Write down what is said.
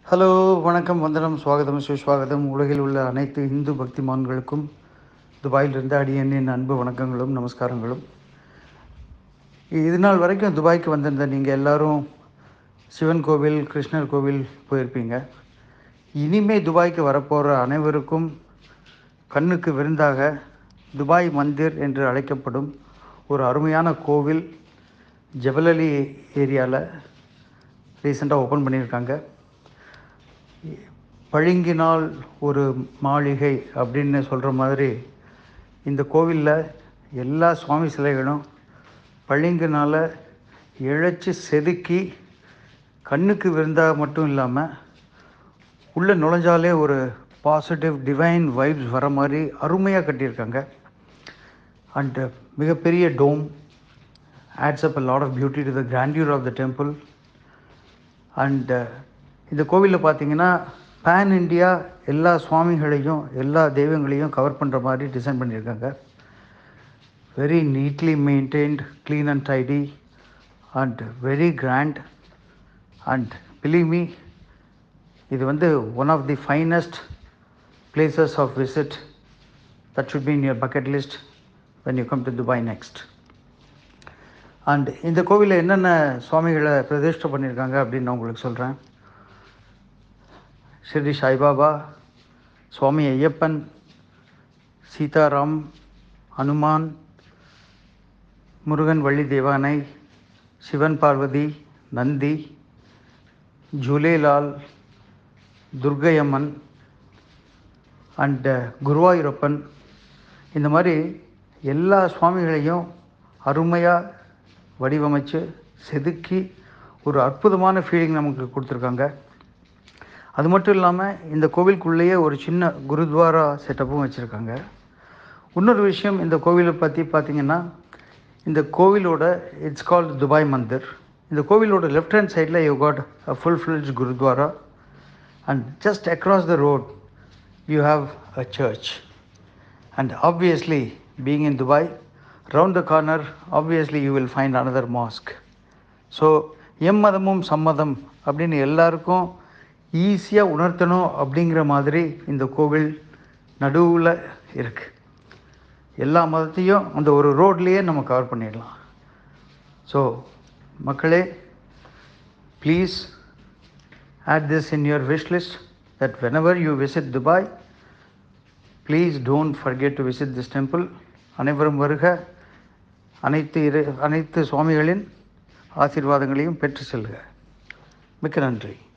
Hello வணக்கம் வந்தனம் சுவாகதம் சுஸ்வாகதம் உலகில் உள்ள அனைத்து இந்து பக்திமான்களுக்கும் துபாயிலிருந்து அடியனின் அன்பு வணக்கங்களும் நமஸ்காரங்களும் இது நாள் வரைக்கும் துபாய்க்கு வந்திருந்த நீங்கள் எல்லாரும் சிவன் கோவில் கிருஷ்ணர் கோவில் போயிருப்பீங்க இனிமே துபாய்க்கு வரப்போகிற அனைவருக்கும் கண்ணுக்கு விருந்தாக துபாய் மந்திர் என்று அழைக்கப்படும் ஒரு அருமையான கோவில் ஜபலலி ஏரியாவில் ரீசெண்டாக ஓப்பன் பண்ணியிருக்காங்க பழுங்கினால் ஒரு மாளிகை அப்படின்னு சொல்கிற மாதிரி இந்த கோவிலில் எல்லா சுவாமி சிலைகளும் பளிங்குனால் இழைச்சி செதுக்கி கண்ணுக்கு விருந்தாக மட்டும் இல்லாமல் உள்ளே நுழைஞ்சாலே ஒரு பாசிட்டிவ் டிவைன் வைப்ஸ் வர மாதிரி அருமையாக கட்டியிருக்காங்க அண்ட் மிகப்பெரிய dome adds up a lot of beauty to the grandeur of the temple and இந்த கோவிலில் பார்த்தீங்கன்னா பேன் இண்டியா எல்லா சுவாமிகளையும் எல்லா தெய்வங்களையும் கவர் பண்ணுற மாதிரி டிசைன் பண்ணியிருக்காங்க very neatly maintained clean and tidy and very grand and believe me இது வந்து one of the finest places of visit that should be in your bucket list when you come to Dubai next and இந்த கோவிலில் என்னென்ன சுவாமிகளை பிரதிஷ்டை பண்ணியிருக்காங்க அப்படின்னு நான் உங்களுக்கு சொல்கிறேன் ஸ்ரீ சாய்பாபா சுவாமி ஐயப்பன் சீதாராம் ஹனுமான் முருகன் வள்ளி தேவானை சிவன் பார்வதி நந்தி ஜூலேலால் துர்கையம்மன் அண்ட் குருவாயூரப்பன் இந்த மாதிரி எல்லா சுவாமிகளையும் அருமையாக வடிவமைச்சு செதுக்கி ஒரு அற்புதமான ஃபீலிங் நமக்கு கொடுத்துருக்காங்க அது மட்டும் இல்லாமல் இந்த கோவிலுக்குள்ளேயே ஒரு சின்ன குருத்வாரா செட்டப்பும் வச்சுருக்காங்க இன்னொரு விஷயம் இந்த கோவிலை பற்றி பார்த்தீங்கன்னா இந்த கோவிலோட இட்ஸ் கால்ட் துபாய் மந்திர் இந்த கோவிலோட லெஃப்ட் ஹேண்ட் சைடில் you got a full fledged gurdwara and just across the road you have a church and obviously being in Dubai round the corner obviously you will find another mosque so எம்மதமும் சம்மதம் அப்படின்னு எல்லாருக்கும் ஈஸியாக உணர்த்தணும் அப்படிங்கிற மாதிரி இந்த கோவில் நடுவில் இருக்குது எல்லா மதத்தையும் அந்த ஒரு ரோட்லேயே நம்ம கவர் பண்ணிடலாம் ஸோ மக்களே please add this in your wish list that whenever you visit Dubai, please don't forget to visit this temple. அனைவரும் வருக அனைத்து இறை அனைத்து சுவாமிகளின் ஆசீர்வாதங்களையும் பெற்று செல்க மிக்க நன்றி